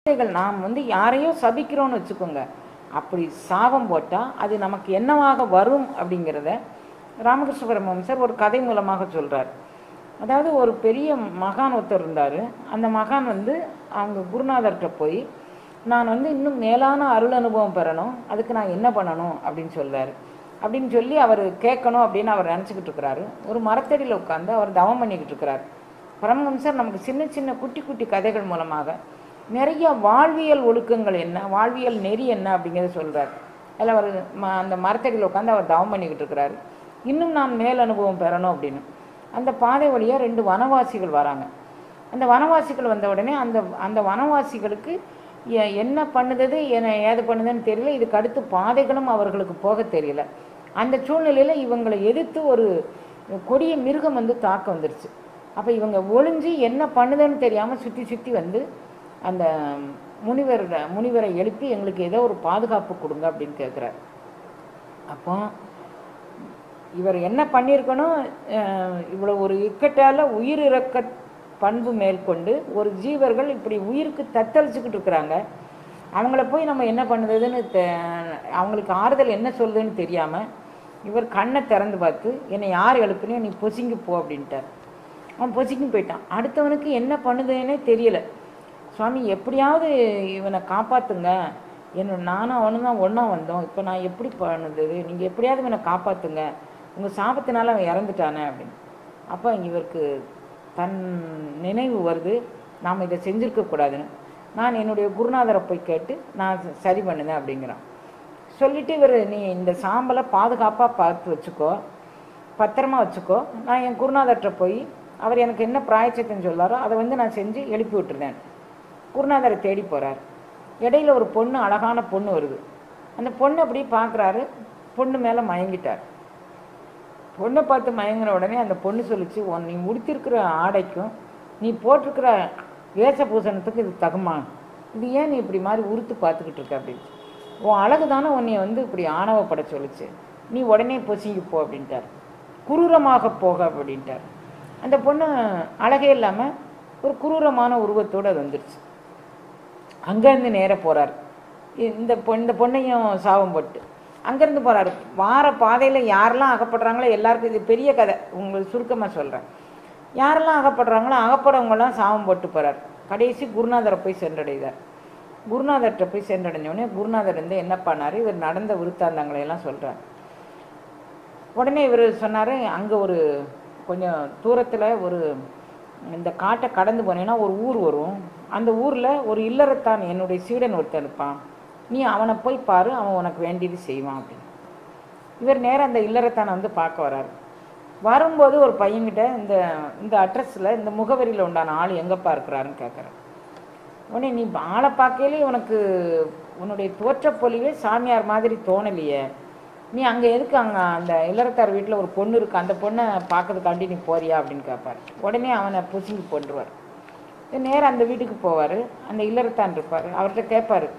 குழந்தைகள் நாம் வந்து யாரையோ சபிக்கிறோம்னு வச்சுக்கோங்க அப்படி சாபம் போட்டால் அது நமக்கு என்னவாக வரும் அப்படிங்கிறத ராமகிருஷ்ண பரமஹம்சர் ஒரு கதை மூலமாக சொல்கிறார் அதாவது ஒரு பெரிய மகான் ஒருத்தர் இருந்தார் அந்த மகான் வந்து அவங்க குருநாதர்கிட்ட போய் நான் வந்து இன்னும் மேலான அருள் அனுபவம் பெறணும் அதுக்கு நான் என்ன பண்ணணும் அப்படின்னு சொல்றாரு அப்படின்னு சொல்லி அவர் கேட்கணும் அப்படின்னு அவர் நினச்சிக்கிட்டு இருக்கிறாரு ஒரு மரத்தடியில் உட்காந்து அவர் தவம் பண்ணிக்கிட்டு இருக்கிறார் பரமஹம்சர் நமக்கு சின்ன சின்ன குட்டி குட்டி கதைகள் மூலமாக நிறைய வாழ்வியல் ஒழுக்கங்கள் என்ன வாழ்வியல் நெறி என்ன அப்படிங்கிறத சொல்கிறார் அதில் அவர் ம அந்த மரத்தடியில் உட்காந்து அவர் தவம் பண்ணிக்கிட்டு இருக்கிறாரு இன்னும் நான் மேல் அனுபவம் பெறணும் அப்படின்னு அந்த பாதை வழியாக ரெண்டு வனவாசிகள் வராங்க அந்த வனவாசிகள் வந்த உடனே அந்த அந்த வனவாசிகளுக்கு எ- என்ன பண்ணுது என்ன ஏது பண்ணுதுன்னு தெரியல இதுக்கு அடுத்து பாதைகளும் அவர்களுக்கு போக தெரியல அந்த சூழ்நிலையில் இவங்களை எதிர்த்து ஒரு கொடிய மிருகம் வந்து தாக்க வந்துருச்சு அப்போ இவங்க ஒளிஞ்சு என்ன பண்ணுதுன்னு தெரியாமல் சுற்றி சுற்றி வந்து அந்த முனிவர் முனிவரை எழுப்பி எங்களுக்கு ஏதோ ஒரு பாதுகாப்பு கொடுங்க அப்படின்னு கேட்குறாரு அப்போ இவர் என்ன பண்ணியிருக்கணும் அஹ் இவ்வளோ ஒரு இக்கட்டால் உயிர் இறக்க பண்பு மேற்கொண்டு ஒரு ஜீவர்கள் இப்படி உயிருக்கு தத்தளிச்சுக்கிட்டு இருக்கிறாங்க அவங்கள போய் நம்ம என்ன பண்ணுதுன்னு தெ அவங்களுக்கு ஆறுதல் என்ன சொல்லுதுன்னு தெரியாமல் இவர் கண்ணை திறந்து பார்த்து என்னை யார் எழுப்புனியோ நீ பொசுங்கி போ அப்படின்ட்டார் அவன் பொசுங்கி போயிட்டான் அடுத்தவனுக்கு என்ன பண்ணுதுன்னே தெரியல சுவாமி எப்படியாவது இவனை காப்பாற்றுங்க என்ன நானும் அவனும் தான் ஒன்றா வந்தோம் இப்போ நான் எப்படி பண்ணுது நீங்கள் எப்படியாவது இவனை காப்பாற்றுங்க உங்கள் சாபத்தினால அவன் இறந்துட்டானே அப்படின்னு அப்போ இவருக்கு தன் நினைவு வருது நாம் இதை செஞ்சிருக்க கூடாதுன்னு நான் என்னுடைய குருநாதரை போய் கேட்டு நான் சரி பண்ணுனேன் அப்படிங்கிறான் சொல்லிட்டு இவர் நீ இந்த சாம்பலை பாதுகாப்பாக பார்த்து வச்சுக்கோ பத்திரமா வச்சுக்கோ நான் என் குருநாதர்கிட்ட போய் அவர் எனக்கு என்ன பிராயச்சித்தம் சொல்லாரோ அதை வந்து நான் செஞ்சு எழுப்பி விட்டுருந்தேன் குருநாதரை தேடி போகிறார் இடையில ஒரு பொண்ணு அழகான பொண்ணு வருது அந்த பொண்ணு அப்படி பார்க்குறாரு பொண்ணு மேலே மயங்கிட்டார் பொண்ணை பார்த்து மயங்கின உடனே அந்த பொண்ணு சொல்லிச்சு உன் நீ உடுத்திருக்கிற ஆடைக்கும் நீ போட்டிருக்கிற வேஷபூஷணத்துக்கு இது தகுமா இது ஏன் நீ இப்படி மாதிரி உறுத்து பார்த்துக்கிட்டு இருக்க அப்படின்னு உன் அழகு தானே உன்னைய வந்து இப்படி ஆணவப்பட சொல்லுச்சு நீ உடனே பொசிங்கி போ அப்படின்ட்டார் குரூரமாக போக அப்படின்ட்டார் அந்த பொண்ணு அழகே இல்லாமல் ஒரு குரூரமான உருவத்தோடு அது வந்துருச்சு அங்கேருந்து நேராக போகிறார் இந்த பொண் இந்த பொண்ணையும் சாபம் போட்டு அங்கேருந்து போகிறாரு வார பாதையில் யாரெல்லாம் அகப்படுறாங்களோ எல்லாருக்கும் இது பெரிய கதை உங்களுக்கு சுருக்கமாக சொல்கிறேன் யாரெல்லாம் அகப்படுறாங்களோ அகப்படவங்களாம் சாபம் போட்டு போகிறார் கடைசி குருநாதரை போய் சென்றடைந்தார் குருநாதர்கிட்ட போய் சென்றடைஞ்ச உடனே குருநாதர் வந்து என்ன பண்ணார் இவர் நடந்த விருத்தாந்தங்களை எல்லாம் சொல்கிறார் உடனே இவர் சொன்னார் அங்கே ஒரு கொஞ்சம் தூரத்தில் ஒரு இந்த காட்டை கடந்து போனீங்கன்னா ஒரு ஊர் வரும் அந்த ஊரில் ஒரு இல்லறத்தான் என்னுடைய சீடன் ஒருத்தன் இருப்பான் நீ அவனை போய் பாரு அவன் உனக்கு வேண்டியது செய்வான் அப்படின்னு இவர் நேரா அந்த இல்லறத்தானை வந்து பார்க்க வராரு வரும்போது ஒரு பையன்கிட்ட இந்த இந்த அட்ரஸில் இந்த முகவரியில் உண்டான ஆள் எங்கப்பா இருக்கிறாருன்னு கேட்குறாரு உடனே நீ ஆளை பார்க்கையிலே உனக்கு உன்னுடைய தோற்றப்பொலிவே சாமியார் மாதிரி தோணலையே நீ அங்கே எதுக்கு அங்கே அந்த இல்லறத்தார் வீட்டில் ஒரு பொண்ணு இருக்கு அந்த பொண்ணை பார்க்கறதுக்காண்டி நீ போறியா அப்படின்னு கேட்பார் உடனே அவனை புசிங்கி போட்டுருவார் நேராக அந்த வீட்டுக்கு போவார் அந்த இல்லறத்தான் இருப்பார் அவர்கிட்ட கேட்பாரு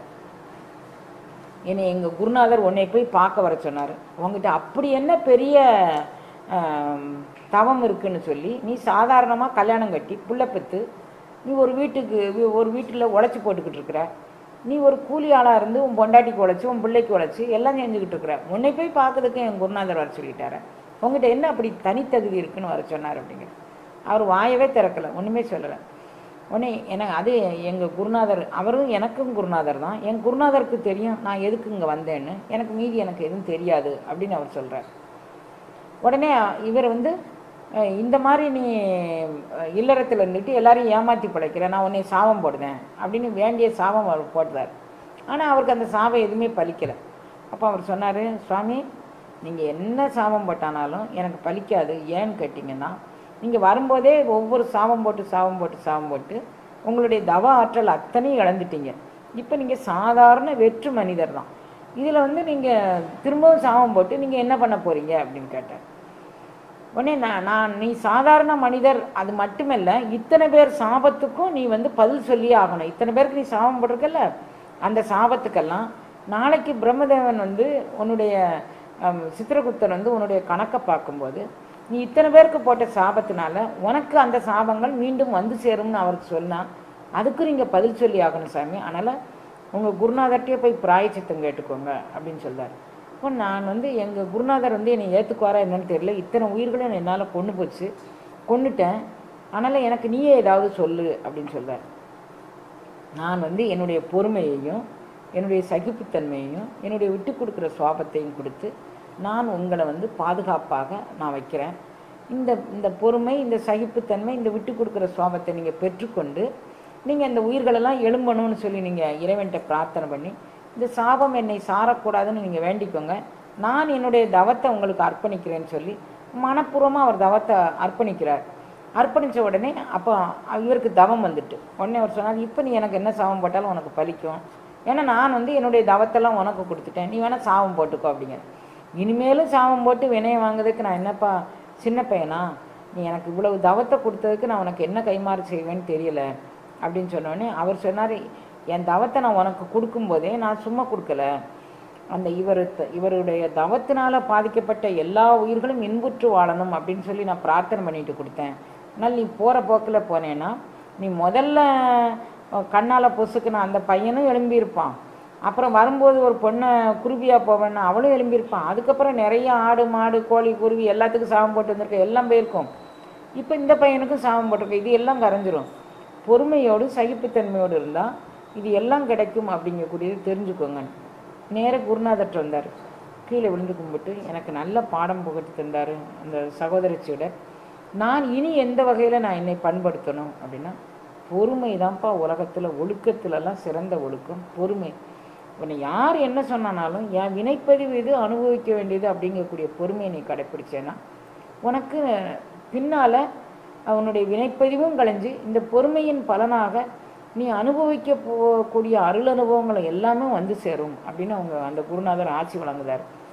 என்னை எங்கள் குருநாதர் உன்னை போய் பார்க்க வர சொன்னார் உங்ககிட்ட அப்படி என்ன பெரிய ஆம், தவம் இருக்குன்னு சொல்லி நீ சாதாரணமாக கல்யாணம் கட்டி புள்ள பெற்று நீ ஒரு வீட்டுக்கு வி- ஒரு வீட்டில் உழைச்சி போட்டுக்கிட்டு இருக்கிற நீ ஒரு கூலி ஆளாக இருந்து உன் பொண்டாட்டிக்கு உழைச்சி உன் பிள்ளைக்கு உழைச்சி எல்லாம் செஞ்சுக்கிட்டு இருக்கிற உன்னை போய் பார்க்கறதுக்கு என் குருநாதர் வர சொல்லிட்டாரு உங்ககிட்ட என்ன அப்படி தனித்தகுதி இருக்குன்னு வர சொன்னார் அப்படிங்கிற அவர் வாயவே திறக்கலை ஒன்றுமே சொல்லலை உடனே எனக்கு அது எங்கள் குருநாதர் அவரும் எனக்கும் குருநாதர் தான் என் குருநாதருக்கு தெரியும் நான் எதுக்கு இங்கே வந்தேன்னு எனக்கு மீதி எனக்கு எதுவும் தெரியாது அப்படின்னு அவர் சொல்கிறார் உடனே இவர் வந்து அஹ், இந்த மாதிரி நீ அஹ், இல்லறத்தில் இருந்துட்டு எல்லாரையும் ஏமாற்றி பிழைக்கிற நான் உன்னை சாபம் போடுதேன் அப்படின்னு வேண்டிய சாபம் அவர் போடுறார் ஆனால் அவருக்கு அந்த சாபம் எதுவுமே பலிக்கலை அப்போ அவர் சொன்னார் சுவாமி நீங்கள் என்ன சாபம் போட்டானாலும் எனக்கு பலிக்காது ஏன்னு கேட்டிங்கன்னா நீங்கள் வரும்போதே ஒவ்வொரு சாபம் போட்டு சாபம் போட்டு சாபம் போட்டு உங்களுடைய தவ ஆற்றல் அத்தனையும் இழந்துட்டீங்க இப்போ நீங்கள் சாதாரண வெற்று மனிதர் தான் இதில் வந்து நீங்கள் திரும்பவும் சாபம் போட்டு நீங்கள் என்ன பண்ண போகிறீங்க அப்படின்னு கேட்டார் உடனே நான் நான் நீ சாதாரண மனிதர் அது மட்டுமல்ல இத்தனை பேர் சாபத்துக்கும் நீ வந்து பதில் சொல்லியே ஆகணும் இத்தனை பேருக்கு நீ சாபம் போட்டிருக்கல்ல அந்த சாபத்துக்கெல்லாம் நாளைக்கு பிரம்மதேவன் வந்து உன்னுடைய ஹம், சித்திரகுப்தன் வந்து உன்னுடைய கணக்கை பார்க்கும்போது நீ இத்தனை பேருக்கு போட்ட சாபத்தினால உனக்கு அந்த சாபங்கள் மீண்டும் வந்து சேரும்னு அவருக்கு சொன்னா அதுக்கு நீங்கள் பதில் சொல்லி ஆகணும் சாமி அதனால் உங்கள் குருநாதர்கிட்டயே போய் பிராயச்சித்தம் கேட்டுக்கோங்க அப்படின்னு சொல்றார் இப்போ நான் வந்து எங்கள் குருநாதர் வந்து என்னை ஏற்றுக்குவாரா என்னன்னு தெரியல இத்தனை உயிர்களும் என்னால் கொண்டு போச்சு கொண்டுட்டேன் அதனால் எனக்கு நீயே ஏதாவது சொல்லு அப்படின்னு சொல்றார் நான் வந்து என்னுடைய பொறுமையையும் என்னுடைய சகிப்புத்தன்மையையும் என்னுடைய விட்டு கொடுக்குற சுவாபத்தையும் கொடுத்து நான் உங்களை வந்து பாதுகாப்பாக நான் வைக்கிறேன் இந்த இந்த பொறுமை இந்த சகிப்புத்தன்மை இந்த விட்டு கொடுக்குற சுவாபத்தை நீங்கள் பெற்றுக்கொண்டு நீங்கள் இந்த உயிர்களெல்லாம் எழும்பணும்னு சொல்லி நீங்கள் இறைவன்கிட்ட பிரார்த்தனை பண்ணி இந்த சாபம் என்னை சாரக்கூடாதுன்னு நீங்கள் வேண்டிக்கோங்க நான் என்னுடைய தவத்தை உங்களுக்கு அர்ப்பணிக்கிறேன்னு சொல்லி மனப்பூர்வமாக அவர் தவத்தை அர்ப்பணிக்கிறார் அர்ப்பணித்த உடனே அப்போ இவருக்கு தவம் வந்துட்டு உடனே அவர் சொன்னார் இப்போ நீ எனக்கு என்ன சாபம் போட்டாலும் உனக்கு பலிக்கும் ஏன்னா நான் வந்து என்னுடைய தவத்தெல்லாம் உனக்கு கொடுத்துட்டேன் நீ வேணால் சாபம் போட்டுக்கோ அப்படிங்க இனிமேலும் சாபம் போட்டு வினயம் வாங்குறதுக்கு நான் என்னப்பா சின்ன பையனா நீ எனக்கு இவ்வளவு தவத்தை கொடுத்ததுக்கு நான் உனக்கு என்ன கைமாறு செய்வேன்னு தெரியல அப்படின்னு சொன்னோடனே அவர் சொன்னார் என் தவத்தை நான் உனக்கு கொடுக்கும்போதே நான் சும்மா கொடுக்கல அந்த இவர் இவருடைய தவத்தினால பாதிக்கப்பட்ட எல்லா உயிர்களும் இன்புற்று வாழணும் அப்படின்னு சொல்லி நான் பிரார்த்தனை பண்ணிட்டு கொடுத்தேன் ஆனால் நீ போகிற போக்கில் போனேன்னா நீ முதல்ல கண்ணால் பொசுக்குன அந்த பையனும் எழும்பியிருப்பான் அப்புறம் வரும்போது ஒரு பொண்ணை குருவியாக போவேன்னா அவளும் எழும்பியிருப்பான் அதுக்கப்புறம் நிறைய ஆடு மாடு கோழி குருவி எல்லாத்துக்கும் சாபம் போட்டு வந்திருக்க எல்லாம் போயிருக்கும் இப்போ இந்த பையனுக்கும் சாபம் போட்டிருக்கு இது எல்லாம் கரைஞ்சிரும் பொறுமையோடு சகிப்புத்தன்மையோடு இருந்தால் இது எல்லாம் கிடைக்கும் அப்படிங்கக்கூடியது தெரிஞ்சுக்கோங்க நேர குருநாதர்கிட்ட வந்தார் கீழே விழுந்து கும்பிட்டு எனக்கு நல்ல பாடம் புகட்டி தந்தார் அந்த சகோதரச்சியோட நான் இனி எந்த வகையில் நான் என்னை பண்படுத்தணும் அப்படின்னா பொறுமை தான்ப்பா உலகத்தில் ஒழுக்கத்துலலாம் சிறந்த ஒழுக்கம் பொறுமை உன்னை யார் என்ன சொன்னானாலும் என் வினைப்பதிவு இது அனுபவிக்க வேண்டியது அப்படிங்கக்கூடிய பொறுமையை நீ கடைப்பிடிச்சேன்னா உனக்கு பின்னால் அவனுடைய வினைப்பதிவும் களைஞ்சு இந்த பொறுமையின் பலனாக நீ அனுபவிக்க போகக்கூடிய அருள் அனுபவங்களை எல்லாமே வந்து சேரும் அப்படின்னு அவங்க அந்த குருநாதர் ஆட்சி வழங்குதார்